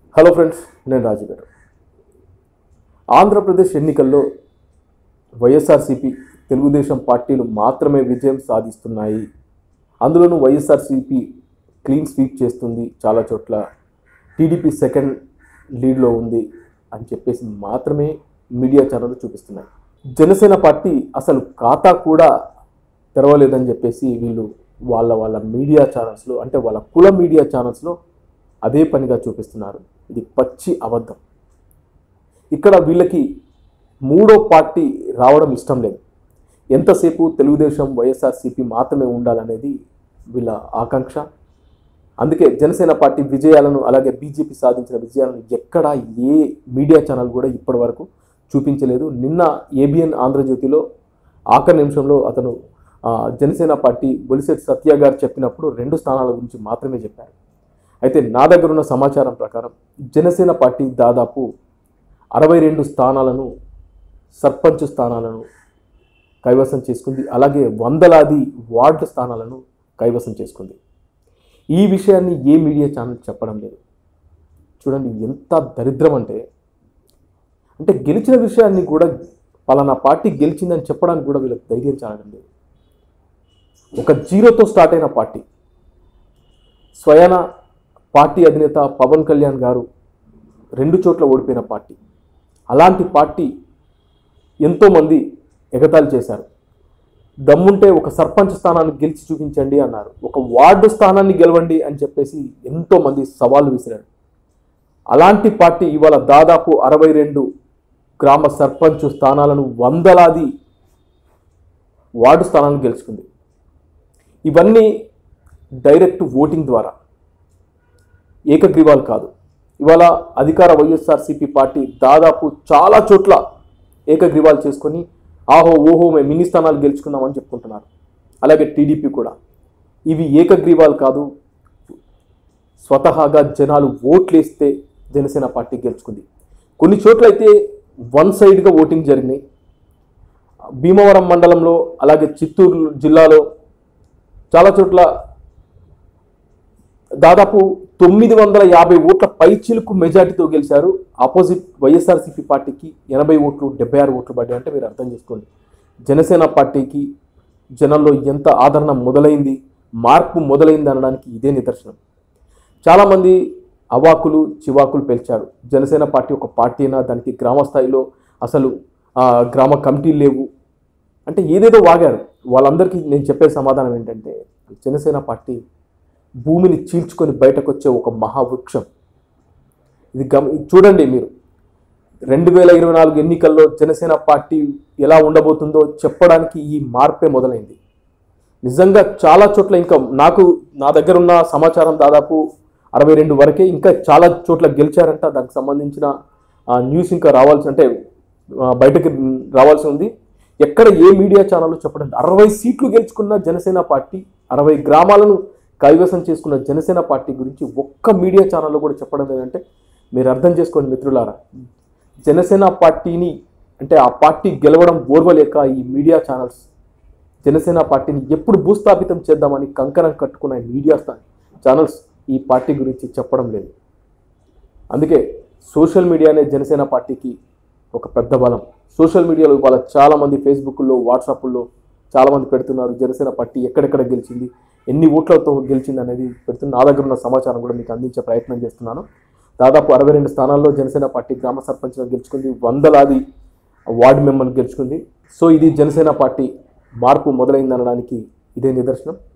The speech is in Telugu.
హలో ఫ్రెండ్స్ నేను రాజు గారు ఆంధ్రప్రదేశ్ ఎన్నికల్లో వైఎస్ఆర్సీపీ తెలుగుదేశం పార్టీలు మాత్రమే విజయం సాధిస్తున్నాయి అందులోనూ వైఎస్ఆర్సీపీ క్లీన్ స్వీప్ చేస్తుంది చాలా చోట్ల టీడీపీ సెకండ్ లీడ్లో ఉంది అని చెప్పేసి మాత్రమే మీడియా ఛానళ్ళు చూపిస్తున్నాయి జనసేన పార్టీ అసలు ఖాతా కూడా తెరవలేదని చెప్పేసి వీళ్ళు వాళ్ళ వాళ్ళ మీడియా ఛానల్స్లో అంటే వాళ్ళ కుల మీడియా ఛానల్స్లో అదే పనిగా చూపిస్తున్నారు ఇది పచ్చి అబద్ధం ఇక్కడ వీళ్ళకి మూడో పార్టీ రావడం ఇష్టం లేదు ఎంతసేపు తెలుగుదేశం వైఎస్ఆర్సీపీ మాత్రమే ఉండాలనేది వీళ్ళ ఆకాంక్ష అందుకే జనసేన పార్టీ విజయాలను అలాగే బీజేపీ సాధించిన విజయాలను ఎక్కడా ఏ మీడియా ఛానల్ కూడా ఇప్పటి వరకు చూపించలేదు నిన్న ఏబిఎన్ ఆంధ్రజ్యోతిలో ఆఖరి నిమిషంలో అతను ఆ, జనసేన పార్టీ బొలిశెట్టి సత్య గారు చెప్పినప్పుడు రెండు స్థానాల గురించి మాత్రమే చెప్పారు అయితే నా దగ్గర ఉన్న సమాచారం ప్రకారం జనసేన పార్టీ దాదాపు అరవై రెండు స్థానాలను సర్పంచ్ స్థానాలను కైవసం చేసుకుంది అలాగే వందలాది వార్డు స్థానాలను కైవసం చేసుకుంది ఈ విషయాన్ని ఏ మీడియా ఛానల్ చెప్పడం లేదు చూడండి ఎంత దరిద్రం అంటే అంటే గెలిచిన విషయాన్ని కూడా పలానా పార్టీ గెలిచిందని చెప్పడానికి కూడా వీళ్ళకి ధైర్యం చాలడం లేదు ఒక జీరోతో స్టార్ట్ అయిన పార్టీ స్వయాన పార్టీ అధినేత పవన్ కళ్యాణ్ గారు రెండు చోట్ల ఓడిపోయిన పార్టీ అలాంటి పార్టీ ఎంతోమంది ఎగతాళి చేశారు దమ్ముంటే ఒక సర్పంచ్ స్థానాన్ని గెలిచి చూపించండి అన్నారు ఒక వార్డు స్థానాన్ని గెలవండి అని చెప్పేసి ఎంతోమంది సవాళ్ళు విసిరారు అలాంటి పార్టీ ఇవాళ దాదాపు అరవై రెండు గ్రామ సర్పంచ్ స్థానాలను వందలాది వార్డు స్థానాలను గెలుచుకుంది ఇవన్నీ డైరెక్ట్ ఓటింగ్ ద్వారా ఏకగ్రీవాలు కాదు ఇవాళ అధికార వైఎస్ఆర్సీపీ పార్టీ దాదాపు చాలా చోట్ల ఏకగ్రీవాలు చేసుకొని ఆహో ఓహో మేము ఇన్ని స్థానాలు గెలుచుకున్నామని చెప్పుకుంటున్నారు అలాగే టీడీపీ కూడా ఇవి ఏకగ్రీవాలు కాదు స్వతహాగా జనాలు ఓట్లేస్తే జనసేన పార్టీ గెలుచుకుంది కొన్ని చోట్ల అయితే వన్ సైడ్గా ఓటింగ్ జరిగినాయి భీమవరం మండలంలో అలాగే చిత్తూరు జిల్లాలో చాలా చోట్ల దాదాపు తొమ్మిది వందల యాభై ఓట్ల పైచిలుకు మెజార్టీతో గెలిచారు ఆపోజిట్ వైఎస్ఆర్సీపీ పార్టీకి ఎనభై ఓట్లు డెబ్బై ఆరు ఓట్లు పడ్డాయి అంటే మీరు అర్థం చేసుకోండి జనసేన పార్టీకి జనంలో ఎంత ఆదరణ మొదలైంది మార్పు మొదలైంది అనడానికి ఇదే నిదర్శనం చాలామంది అవాకులు చివాకులు పెంచారు జనసేన పార్టీ ఒక పార్టీ అయినా దానికి గ్రామ స్థాయిలో అసలు ఆ, గ్రామ కమిటీలు లేవు అంటే ఏదేదో వాగారు వాళ్ళందరికీ నేను చెప్పే సమాధానం ఏంటంటే జనసేన పార్టీ భూమిని చీల్చుకొని బయటకు వచ్చే ఒక మహావృక్షం ఇది గమ ఇది చూడండి మీరు రెండు వేల ఇరవై నాలుగు ఎన్నికల్లో జనసేన పార్టీ ఎలా ఉండబోతుందో చెప్పడానికి ఈ మార్పే మొదలైంది నిజంగా చాలా చోట్ల ఇంకా నాకు నా దగ్గర ఉన్న సమాచారం దాదాపు అరవై రెండు వరకే ఇంకా చాలా చోట్ల గెలిచారంట దానికి సంబంధించిన ఆ, న్యూస్ ఇంకా రావాల్సి అంటే ఆ, బయటకు రావాల్సి ఉంది ఎక్కడ ఏ మీడియా ఛానల్లో చెప్పడం లేదు. అరవై సీట్లు గెలుచుకున్న జనసేన పార్టీ అరవై గ్రామాలను కైవసం చేసుకున్న జనసేన పార్టీ గురించి ఒక్క మీడియా ఛానల్లో కూడా చెప్పడం లేదంటే మీరు అర్థం చేసుకోండి మిత్రులారా జనసేన పార్టీని అంటే ఆ పార్టీ గెలవడం ఓర్వలేక ఈ మీడియా ఛానల్స్ జనసేన పార్టీని ఎప్పుడు భూస్థాపితం చేద్దామని కంకణం కట్టుకున్న ఈ మీడియా స్థా- ఛానల్స్ ఈ పార్టీ గురించి చెప్పడం లేదు అందుకే సోషల్ మీడియానే జనసేన పార్టీకి ఒక పెద్ద బలం సోషల్ మీడియాలో ఇవాళ చాలామంది ఫేస్బుక్లో వాట్సాప్లో చాలామంది పెడుతున్నారు జనసేన పార్టీ ఎక్కడెక్కడ గెలిచింది ఎన్ని ఓట్లతో గెలిచింది అనేది పెడుతున్న నా దగ్గర ఉన్న సమాచారం కూడా మీకు అందించే ప్రయత్నం చేస్తున్నాను దాదాపు అరవై రెండు స్థానాల్లో జనసేన పార్టీ గ్రామ సర్పంచ్గా గెలుచుకుంది వందలాది వార్డు మెంబర్లు గెలుచుకుంది సో ఇది జనసేన పార్టీ మార్పు మొదలైందనడానికి ఇదే నిదర్శనం